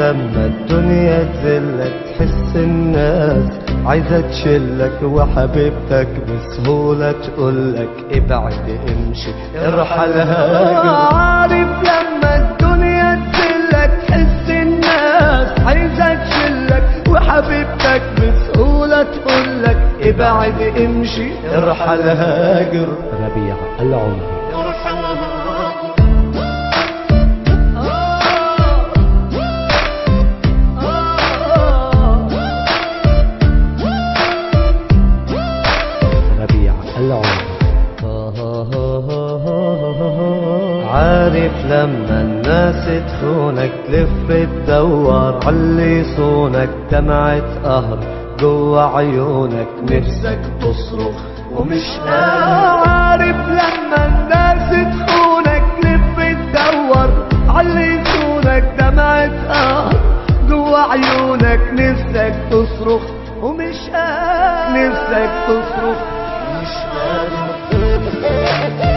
لما الدنيا تذلك تحس الناس عايزة تشلك وحبيبتك بسهولة تقولك ابعد امشي ارحل هاجر عارف لما الدنيا تذلك تحس الناس عايزة تشلك وحبيبتك بسهولة تقولك ابعد امشي ارحل هاجر ربيع العمري ربيع العمري عارف لما الناس تخونك تلف تدور علي يصونك دمعة قهر جوا عيونك نفسك تصرخ ومش قادر عارف لما الناس تخونك تلف تدور علي يصونك دمعة قهر جوا عيونك نفسك تصرخ ومش قادر نفسك تصرخ ومش قادر